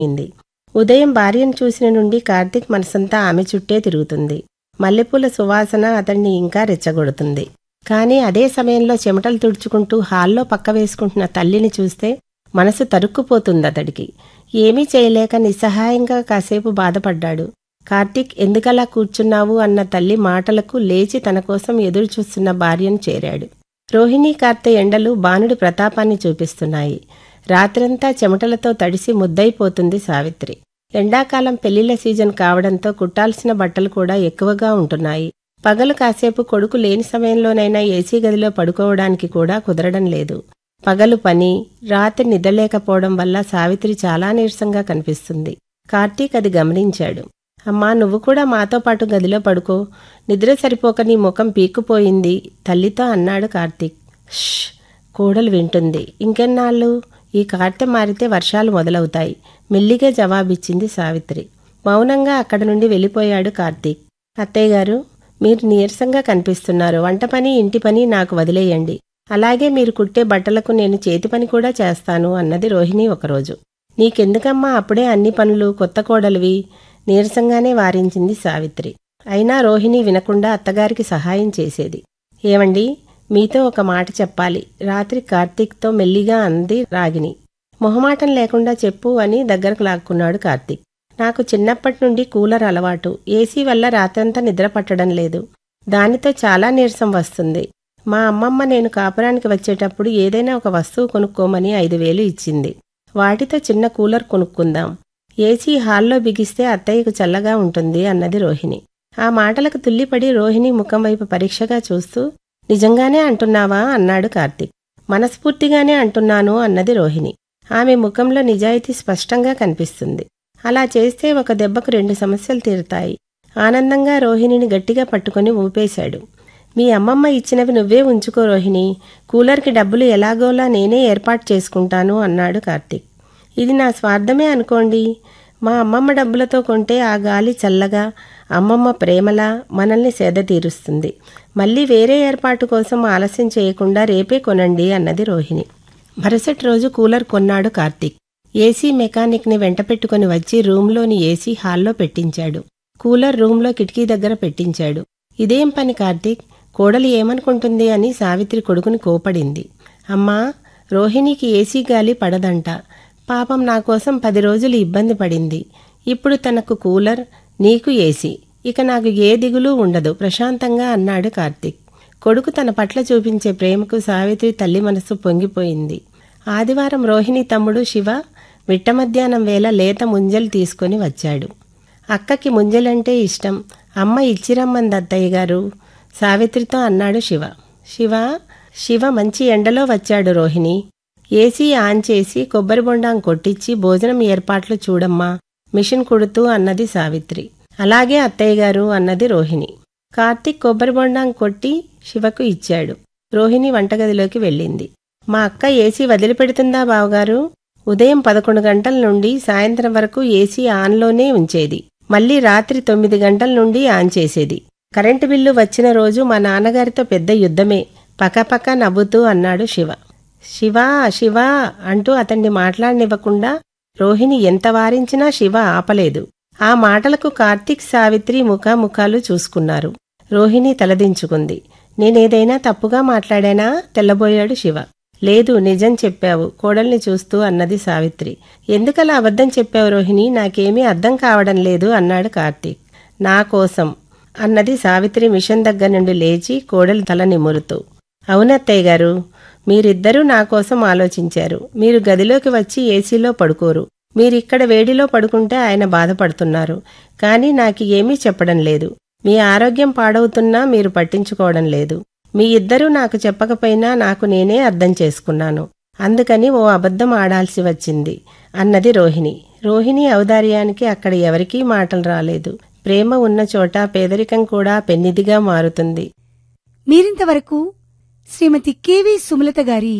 ఉంది ఉదయం భార్యను చూసిన నుండి కార్తీక్ మనసంతా ఆమె చుట్టే తిరుగుతుంది మల్లెపూల సువాసన అతన్ని ఇంకా రెచ్చగొడుతుంది కానీ అదే సమయంలో చెమటలు తుడుచుకుంటూ హాల్లో పక్క వేసుకుంటున్న తల్లిని చూస్తే మనసు తరుక్కుపోతుంది అతడికి ఏమీ చేయలేక నిస్సహాయంగా కాసేపు బాధపడ్డాడు కార్తీక్ ఎందుకలా కూర్చున్నావు అన్న తల్లి మాటలకు లేచి తన కోసం ఎదురు చూస్తున్న భార్యను చేరాడు రోహిణీ కార్తె ఎండలు బాణుడి ప్రతాపాన్ని చూపిస్తున్నాయి రాత్రంతా చెమటలతో తడిసి ముద్దైపోతుంది సావిత్రి ఎండాకాలం పెళ్లిళ్ల సీజన్ కావడంతో కుట్టాల్సిన బట్టలు కూడా ఎక్కువగా ఉంటున్నాయి పగలు కాసేపు కొడుకు లేని సమయంలోనైనా ఏసీ గదిలో పడుకోవడానికి కూడా కుదరడం లేదు పగలు పని రాత్రి నిద్రలేకపోవడం వల్ల సావిత్రి చాలా నీరసంగా కనిపిస్తుంది కార్తీక్ అది గమనించాడు అమ్మా నువ్వు కూడా మాతో పాటు గదిలో పడుకో నిద్ర సరిపోక నీ ముఖం పీక్కుపోయింది తల్లితో అన్నాడు కార్తీక్ ష్ కోడలు వింటుంది ఇంకెన్నాళ్ళు ఈ కార్తె మారితే వర్షాలు మొదలవుతాయి మెల్లిగా జవాబిచ్చింది సావిత్రి మౌనంగా అక్కడి నుండి వెళ్ళిపోయాడు కార్తీక్ అత్తయ్య గారు మీరు నీరసంగా కనిపిస్తున్నారు వంట పని ఇంటి పని నాకు వదిలేయండి అలాగే మీరు కుట్టే బట్టలకు నేను చేతి పని కూడా చేస్తాను అన్నది రోహిణి ఒకరోజు నీకెందుకమ్మా అప్పుడే అన్ని పనులు కొత్త కోడలివి నీరసంగానే వారించింది సావిత్రి అయినా రోహిణి వినకుండా అత్తగారికి సహాయం చేసేది ఏమండి మీతో ఒక మాట చెప్పాలి రాత్రి కార్తీక్తో మెల్లిగా అంది రాగిని మొహమాటం లేకుండా చెప్పు అని దగ్గరకు లాక్కున్నాడు కార్తీక్ నాకు చిన్నప్పటి నుండి కూలర్ అలవాటు ఏసీ వల్ల రాత్రంతా నిద్ర పట్టడం లేదు దానితో చాలా నీరసం వస్తుంది మా అమ్మమ్మ నేను కాపురానికి వచ్చేటప్పుడు ఏదైనా ఒక వస్తువు కొనుక్కోమని ఐదు వేలు ఇచ్చింది వాటితో చిన్న కూలర్ కొనుక్కుందాం ఏసీ హాల్లో బిగిస్తే అత్తయ్యకు చల్లగా ఉంటుంది అన్నది రోహిణి ఆ మాటలకు తుల్లిపడి రోహిణి ముఖం వైపు పరీక్షగా చూస్తూ నిజంగానే అంటున్నావా అన్నాడు కార్తీక్ మనస్ఫూర్తిగానే అంటున్నాను అన్నది రోహిణి ఆమె ముఖంలో నిజాయితీ స్పష్టంగా కనిపిస్తుంది అలా చేస్తే ఒక దెబ్బకు రెండు సమస్యలు తీరుతాయి ఆనందంగా రోహిణిని గట్టిగా పట్టుకుని ఊపేశాడు మీ అమ్మమ్మ ఇచ్చినవి నువ్వే ఉంచుకో రోహిణి కూలర్కి డబ్బులు ఎలాగోలా నేనే ఏర్పాటు చేసుకుంటాను అన్నాడు కార్తీక్ ఇది నా స్వార్థమే అనుకోండి మా అమ్మమ్మ డబ్బులతో కొంటే ఆ గాలి చల్లగా అమ్మమ్మ ప్రేమలా మనల్ని సేద తీరుస్తుంది మళ్ళీ వేరే ఏర్పాటు కోసం ఆలస్యం చేయకుండా రేపే కొనండి అన్నది రోహిణి మరుసటి రోజు కూలర్ కొన్నాడు కార్తీక్ ఏసీ మెకానిక్ని వెంట పెట్టుకుని వచ్చి రూంలోని ఏసీ హాల్లో పెట్టించాడు కూలర్ రూంలో కిటికీ దగ్గర పెట్టించాడు ఇదేం పని కార్తీక్ కోడలు ఏమనుకుంటుంది అని సావిత్రి కొడుకుని కోపడింది అమ్మా రోహిణికి ఏసీ గాలి పడదంట పాపం నా కోసం పది రోజులు ఇబ్బంది పడింది ఇప్పుడు తనకు కూలర్ నీకు ఏసీ ఇక నాకు ఏ దిగులు ఉండదు ప్రశాంతంగా అన్నాడు కార్తీక్ కొడుకు తన పట్ల చూపించే ప్రేమకు సావిత్రి తల్లి మనసు పొంగిపోయింది ఆదివారం రోహిణి తమ్ముడు శివ మిట్ట మధ్యాహ్నం వేళ లేత ముంజలు తీసుకొని వచ్చాడు అక్కకి ముంజలంటే ఇష్టం అమ్మ ఇచ్చిరమ్మంది అత్తయ్య గారు సావిత్రితో అన్నాడు శివ శివ శివ మంచి ఎండలో వచ్చాడు రోహిణి ఏసీ ఆన్ చేసి కొబ్బరి బొండాం కొట్టించి భోజనం ఏర్పాట్లు చూడమ్మా మిషన్ కుడుతూ అన్నది సావిత్రి అలాగే అత్తయ్య గారు అన్నది రోహిణి కార్తీక్ కొబ్బరి బొండాం కొట్టి శివకు ఇచ్చాడు రోహిణి వంటగదిలోకి వెళ్ళింది మా అక్క ఏసీ వదిలిపెడుతుందా బావగారు ఉదయం పదకొండు గంటల నుండి సాయంత్రం వరకు ఏసీ ఆన్లోనే ఉంచేది మళ్ళీ రాత్రి తొమ్మిది గంటల నుండి ఆన్ చేసేది కరెంటు బిల్లు వచ్చిన రోజు మా నాన్నగారితో పెద్ద యుద్ధమే పకపక నవ్వుతూ అన్నాడు శివ శివా శివా అంటూ అతన్ని మాట్లాడనివ్వకుండా రోహిణి ఎంత వారించినా శివ ఆపలేదు ఆ మాటలకు కార్తీక్ సావిత్రి ముఖాముఖాలు చూసుకున్నారు రోహిణి తలదించుకుంది నేనేదైనా తప్పుగా మాట్లాడానా తెల్లబోయాడు శివ లేదు నిజం చెప్పావు కోడల్ని చూస్తూ అన్నది సావిత్రి ఎందుకలా అబద్ధం చెప్పావు రోహిణి నాకేమీ అర్థం కావడం లేదు అన్నాడు కార్తీక్ నా కోసం అన్నది సావిత్రి మిషన్ దగ్గర నుండి లేచి కోడలి తల నిమురుతూ అవునత్తయ్య గారు మీరిద్దరూ నా కోసం ఆలోచించారు మీరు గదిలోకి వచ్చి ఏసీలో పడుకోరు మీరిక్కడ వేడిలో పడుకుంటే ఆయన బాధపడుతున్నారు కానీ నాకు ఏమీ చెప్పడం లేదు మీ ఆరోగ్యం పాడవుతున్నా మీరు పట్టించుకోవడం లేదు మీ ఇద్దరూ నాకు చెప్పకపోయినా నాకు నేనే అర్థం చేసుకున్నాను అందుకని ఓ అబద్ధం ఆడాల్సి వచ్చింది అన్నది రోహిణి రోహిణి ఔదార్యానికి అక్కడ ఎవరికీ మాటలు రాలేదు ప్రేమ ఉన్న చోట పేదరికం కూడా పెన్నిదిగా మారుతుంది మీరింతవరకు శ్రీమతి కెవి సుమలత గారి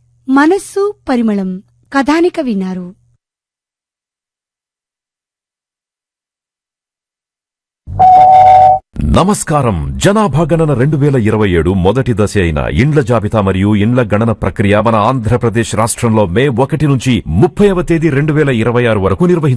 మనస్సు పరిమళం కథానిక విన్నారు నమస్కారం జనాభా గణన రెండు వేల ఇరవై ఏడు మొదటి దశ అయిన ఇండ్ల జాబితా మరియు ఇండ్ల గణన ప్రక్రియ మన ఆంధ్రప్రదేశ్ రాష్ట్రంలో మే ఒకటి నుంచి ముప్పైవ తేదీ రెండు వేల ఇరవై ఆరు వరకు నిర్వహించబడుతుంది